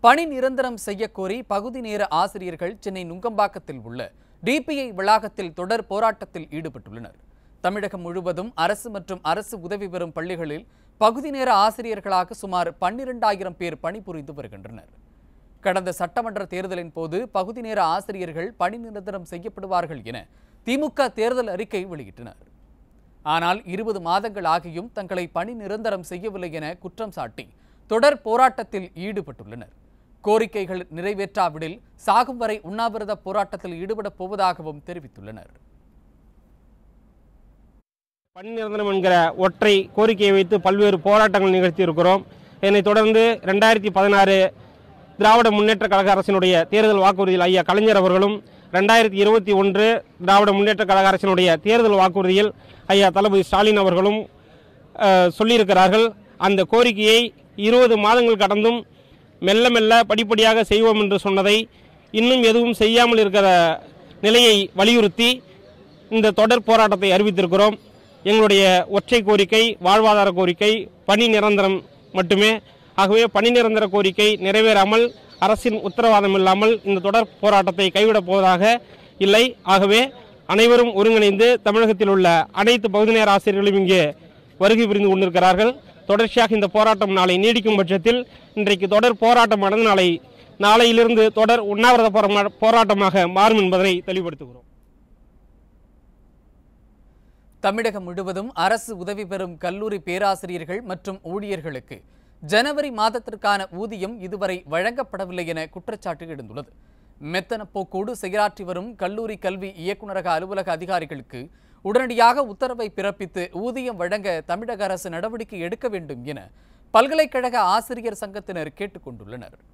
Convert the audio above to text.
பணி நிரந்தரம் செய்யக்கோரி பகுதி நேர ஆசிரியர்கள் சென்னை நுங்கம்பாக்கத்தில் உள்ள டிபிஐ வளாகத்தில் தொடர் போராட்டத்தில் ஈடுபட்டுள்ளனர் தமிழகம் முழுவதும் அரசு மற்றும் அரசு உதவி பெறும் பள்ளிகளில் பகுதி நேர ஆசிரியர்களாக சுமார் பன்னிரெண்டாயிரம் பேர் பணிபுரிந்து வருகின்றனர் கடந்த சட்டமன்ற தேர்தலின் போது பகுதி நேர ஆசிரியர்கள் பணி நிரந்தரம் செய்யப்படுவார்கள் என திமுக தேர்தல் அறிக்கை வெளியிட்டனர் ஆனால் இருபது மாதங்கள் ஆகியும் தங்களை பணி நிரந்தரம் செய்யவில்லை என குற்றம் சாட்டி தொடர் போராட்டத்தில் ஈடுபட்டுள்ளனர் கோரிக்கைகள் நிறைவேற்றாவிடில் சாகும் வரை உண்ணாவிரத போராட்டத்தில் ஈடுபடப் போவதாகவும் தெரிவித்துள்ளனர் பணி நிரந்தரம் என்கிற ஒற்றை கோரிக்கையை வைத்து பல்வேறு போராட்டங்கள் நிகழ்த்தியிருக்கிறோம் இதனைத் தொடர்ந்து ரெண்டாயிரத்தி பதினாறு திராவிட முன்னேற்ற கழக அரசினுடைய தேர்தல் வாக்குறுதியில் ஐயா கலைஞர் அவர்களும் ரெண்டாயிரத்தி இருபத்தி ஒன்று திராவிட முன்னேற்ற கழக அரசினுடைய தேர்தல் வாக்குறுதியில் ஐயா தளபதி ஸ்டாலின் அவர்களும் அஹ், சொல்லியிருக்கிறார்கள் அந்த கோரிக்கையை இருபது மாதங்கள் கடந்தும் மெல்ல மெல்ல படிப்படியாக செய்வோம் என்று சொன்னதை இன்னும் எதுவும் செய்யாமல் இருக்கிற நிலையை வலியுறுத்தி இந்த தொடர் போராட்டத்தை அறிவித்திருக்கிறோம் எங்களுடைய ஒற்றை கோரிக்கை வாழ்வாதார கோரிக்கை பணி நிரந்தரம் மட்டுமே ஆகவே பணி நிரந்தர கோரிக்கை நிறைவேறாமல் அரசின் உத்தரவாதம் இல்லாமல் இந்த தொடர் போராட்டத்தை கைவிடப் போவதாக இல்லை ஆகவே அனைவரும் ஒருங்கிணைந்து தமிழகத்தில் உள்ள அனைத்து பகுதி நேர ஆசிரியர்களும் இங்கே வருகை புரிந்து கொண்டிருக்கிறார்கள் தொடர்ச்சியாக இந்த போராட்டம் நாளை நீடிக்கும் பட்சத்தில் இன்றைக்கு தொடர் போராட்டமானது நாளை நாளையிலிருந்து தொடர் உண்ணாவிரத போரா- போராட்டமாக மாறும் என்பதனை தெளிவுபடுத்துகிறோம் தமிழகம் முழுவதும் அரசு உதவி பெறும் கல்லூரி பேராசிரியர்கள் மற்றும் ஊழியர்களுக்கு ஜனவரி மாதத்திற்கான ஊதியம் இதுவரை வழங்கப்படவில்லை என குற்றச்சாட்டு எழுந்துள்ளது மெத்தனப்போக்கோடு செயலாற்றி வரும் கல்லூரி கல்வி இயக்குநரக அலுவலக அதிகாரிகளுக்கு உடனடியாக உத்தரவை பிறப்பித்து ஊதியம் வழங்க தமிழக அரசு நடவடிக்கை எடுக்க வேண்டும் என பல்கலைக்கழக ஆசிரியர் சங்கத்தினர் கேட்டுக்கொண்டுள்ளனர்